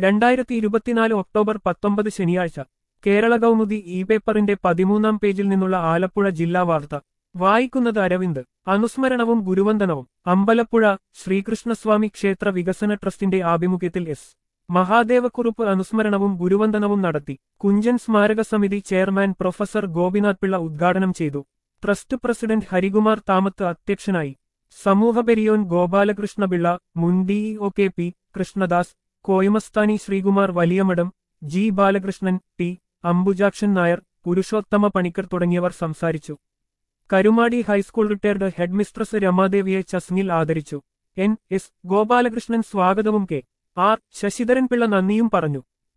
രണ്ടായിരത്തി ഇരുപത്തിനാല് ഒക്ടോബർ പത്തൊമ്പത് ശനിയാഴ്ച കേരള കൗമുദി ഇ പേപ്പറിന്റെ പതിമൂന്നാം പേജിൽ നിന്നുള്ള ആലപ്പുഴ ജില്ലാ വാർത്ത വായിക്കുന്നത് അരവിന്ദ് അനുസ്മരണവും ഗുരുവന്ദനവും അമ്പലപ്പുഴ ശ്രീകൃഷ്ണസ്വാമി ക്ഷേത്ര വികസന ട്രസ്റ്റിന്റെ ആഭിമുഖ്യത്തിൽ എസ് മഹാദേവക്കുറുപ്പ് അനുസ്മരണവും ഗുരുവന്ദനവും നടത്തി കുഞ്ചൻ സ്മാരക സമിതി ചെയർമാൻ പ്രൊഫസർ ഗോപിനാഥ് പിള്ള ഉദ്ഘാടനം ചെയ്തു ട്രസ്റ്റ് പ്രസിഡന്റ് ഹരികുമാർ താമത്ത് അധ്യക്ഷനായി സമൂഹപെരിയോൻ ഗോപാലകൃഷ്ണപിള്ള മുൻ ഡിഇഒ കെ പി കൃഷ്ണദാസ് കോയമസ്ഥാനി ശ്രീകുമാർ വലിയമഠം ജി ബാലകൃഷ്ണൻ ടി അംബുജാക്ഷൻ നായർ പുരുഷോത്തമ പണിക്കർ തുടങ്ങിയവർ സംസാരിച്ചു കരുമാടി ഹൈസ്കൂൾ റിട്ടയർഡ് ഹെഡ്മിസ്ട്രസ് രമാദേവിയെ ചസ്നിൽ ആദരിച്ചു എൻ എസ് ഗോപാലകൃഷ്ണൻ സ്വാഗതവും കെ ആർ ശശിധരൻ പിള്ള നന്ദിയും പറഞ്ഞു